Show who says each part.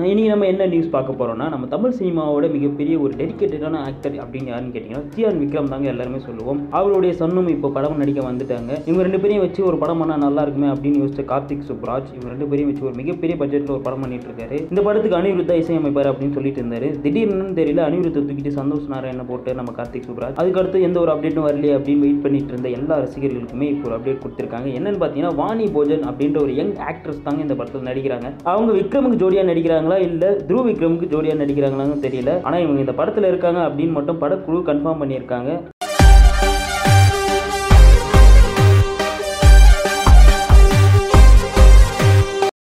Speaker 1: இன்னைக்கு நம்ம என்ன நியூஸ் பார்க்க போறோம்னா நம்ம தமிழ் சினிமாவோட மிகப்பெரிய ஒரு டெடிக்கேட்டடான ஆக்டர் அப்படின்னு யாருன்னு கேட்டிங்கன்னா ஜியான் விக்ரம் தாங்க எல்லாருமே சொல்லுவோம் அவருடைய சொன்னும் இப்போ படம் நடிக்க வந்துட்டாங்க இவங்க ரெண்டு பேரையும் வச்சு ஒரு படம் பண்ணா நல்லா இருக்குமே அப்படின்னு யோசிச்ச கார்த்திக் சுப்ராஜ் இவங்க ரெண்டு பேரையும் வச்சு ஒரு மிகப்பெரிய பட்ஜெட்ல ஒரு படம் பண்ணிட்டு இருக்காரு இந்த படத்துக்கு அனிருத்தா இசையமைப்பார் அப்படின்னு சொல்லிட்டு இருந்தாரு திடீர்னு தெரியல அனிருத்தை தூக்கிட்டு சந்தோஷ் நாராயண போட்டு நம்ம கார்த்திக் சுப்ராஜ் அதுக்கடுத்து எந்த ஒரு அப்டேட்டும் வரலையே அப்படின்னு வெயிட் பண்ணிட்டு இருந்த எல்லா ரசிகர்களுக்குமே இப்போ ஒரு அப்டேட் கொடுத்திருக்காங்க என்னன்னு பார்த்தீங்கன்னா வாணி போஜன் அப்படின்ற ஒரு யங் ஆக்ட்ரஸ் தாங்க இந்த படத்தில் நடிக்கிறாங்க அவங்க விக்ரமுக்கு ஜோடியா நடிக்கிறாங்களா இல்ல த்ருவ் விக்ரமுக்கு ஜோடியா நடிக்கிறாங்களான்னு தெரியல ஆனா இவங்க இந்த படத்துல இருக்காங்க அப்படின்னு மட்டும் படக்குழு கன்ஃபார்ம் பண்ணியிருக்காங்க